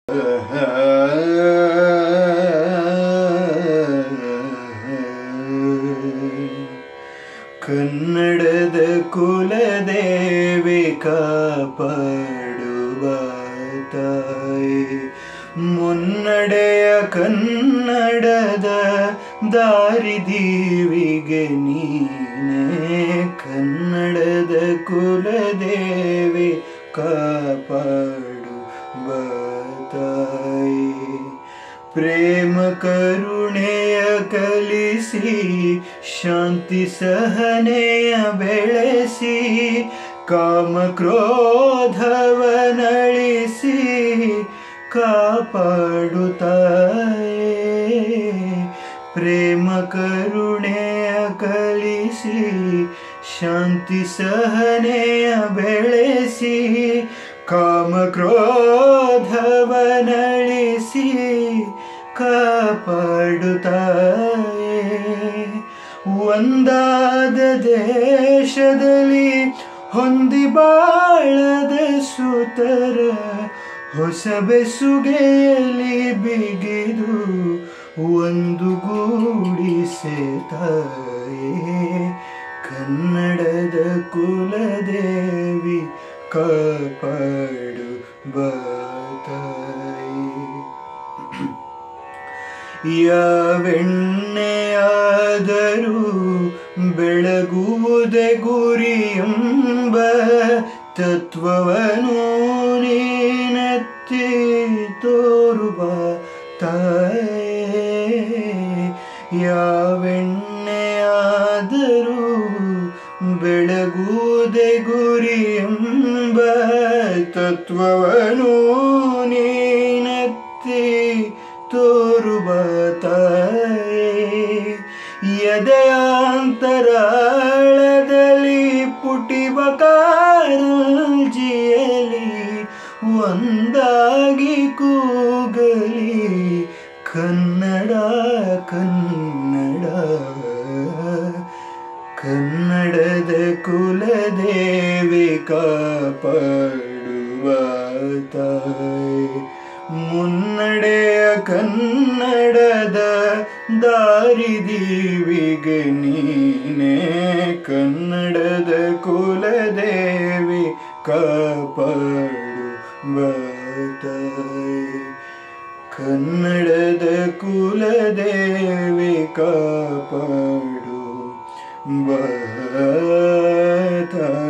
ಕನ್ನಡದ ಕುಲದೇವಿ ಕಾಪಾಡುವ ತಾಯಿ ಮುನ್ನಡೆಯ ಕನ್ನಡದ ದಾರಿದೀವಿಗೆ ನೀನೇ ಕನ್ನಡದ ಕುಲದೇವಿ ಕಾಪಾಡುವ ತಾಯಿ ಪ್ರೇಮ ಕರುಣೆಯ ಕಲಿಸಿ ಶಾಂತಿ ಸಹನೆಯ ಬೆಳೆಸಿ ಕಾಮ ಕ್ರೋಧವನಳಿಸಿ ಕಾಪಾಡುತ್ತಾಯೇ ಪ್ರೇಮ ಕರುಣೆಯ ಕಲಿಸಿ ಶಾಂತಿ ಸಹನೆಯ ಬೆಳೆಸಿ ಕಾಮ ಕ್ರೋಧವನಳಿಸಿ ಕಾಪಾಡುತ್ತಾಯೇ ಒಂದಾದ ದೇಶದಲ್ಲಿ ಹೊಂದಿ ಬಾಳದ ಸುತರ ಹೊಸ ಬೆಸುಗೆಯಲ್ಲಿ ಬಿಗಿದು ಒಂದು ಗೂಡಿಸೆ ತಾಯೇ ಕನ್ನಡದ ಕುಲದೇವಿ ಕಾಪಾಡು ಬಾತಾಯಿ ಯಾವೆಣ್ಣೆಯಾದರೂ ಬೆಳಗುವುದೇ ಗುರಿಯೆಂಬ ತತ್ವವನು ನೀನೆತ್ತಿ ತೋರುವ ತಾಯೇ ಯಾವೆಣ್ಣೆಯಾದರೂ ಬೆಳಗುವುದೇ ಗುರಿಯೆಂಬ ತತ್ವವನು ನೀನೆತ್ತಿ ತೋರುವ ತಾಯೇ ಎದೆಯಾಂತರಾಳದಲ್ಲಿ ಪುಟಿವ ಕಾರಂಜಿಯಲಿ ಒಂದಾಗಿ ಕೂಗಲಿ ಕನ್ನಡ ಕನ್ನಡ ಕನ್ನಡದ ಕುಲದೇವಿ ಕಾಪಾಡುವ ತಾಯಿ ಮುನ್ನಡೆಯ ಕನ್ನಡದ ದಾರಿದೀವಿಗೆ ನೀನೇ ಕನ್ನಡದ ಕುಲದೇವಿ ಕಾಪಾಡುವ ತಾಯಿ ಕನ್ನಡದ ಕುಲದೇವಿ ಕಾಪಾಡು ಬತಾಯಿ